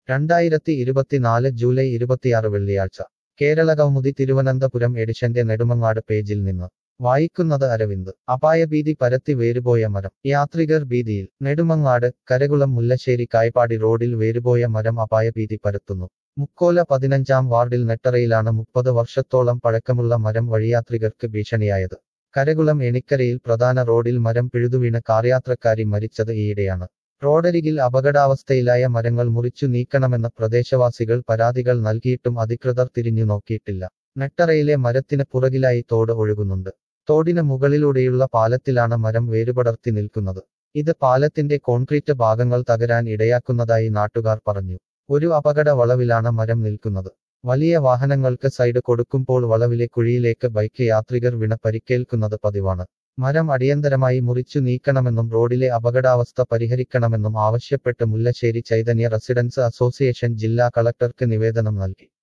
രണ്ടായിരത്തി ഇരുപത്തിനാല് ജൂലൈ ഇരുപത്തിയാറ് വെള്ളിയാഴ്ച കേരള കൗമുദി തിരുവനന്തപുരം എഡിഷന്റെ നെടുമങ്ങാട് പേജിൽ നിന്ന് വായിക്കുന്നത് അരവിന്ദ് അപായഭീതി പരത്തി വേരുപോയ മരം യാത്രികർ ഭീതിയിൽ നെടുമങ്ങാട് കരകുളം മുല്ലശ്ശേരി കായ്പാടി റോഡിൽ വേരുപോയ മരം അപായഭീതി പരത്തുന്നു മുക്കോല പതിനഞ്ചാം വാർഡിൽ നെട്ടറയിലാണ് മുപ്പത് വർഷത്തോളം പഴക്കമുള്ള മരം വഴിയാത്രികർക്ക് ഭീഷണിയായത് കരകുളം എണിക്കരയിൽ പ്രധാന റോഡിൽ മരം പിഴുതുവീണ് കാർയാത്രക്കാരി മരിച്ചത് ഈയിടെയാണ് റോഡരികിൽ അപകടാവസ്ഥയിലായ മരങ്ങൾ മുറിച്ചു നീക്കണമെന്ന് പ്രദേശവാസികൾ പരാതികൾ നൽകിയിട്ടും അധികൃതർ തിരിഞ്ഞു നോക്കിയിട്ടില്ല നെട്ടറയിലെ മരത്തിന് പുറകിലായി തോട് ഒഴുകുന്നുണ്ട് തോടിന് മുകളിലൂടെയുള്ള പാലത്തിലാണ് മരം വേരുപടർത്തി നിൽക്കുന്നത് ഇത് പാലത്തിന്റെ കോൺക്രീറ്റ് ഭാഗങ്ങൾ തകരാൻ ഇടയാക്കുന്നതായി നാട്ടുകാർ പറഞ്ഞു ഒരു അപകട വളവിലാണ് മരം നിൽക്കുന്നത് വലിയ വാഹനങ്ങൾക്ക് സൈഡ് കൊടുക്കുമ്പോൾ വളവിലെ കുഴിയിലേക്ക് ബൈക്ക് യാത്രികർ വീണ പരിക്കേൽക്കുന്നത് പതിവാണ് മരം അടിയന്തരമായി മുറിച്ചു നീക്കണമെന്നും റോഡിലെ അപകടാവസ്ഥ പരിഹരിക്കണമെന്നും ആവശ്യപ്പെട്ട് മുല്ലശ്ശേരി ചൈതന്യ റെസിഡൻസ് അസോസിയേഷൻ ജില്ലാ കളക്ടർക്ക് നിവേദനം നൽകി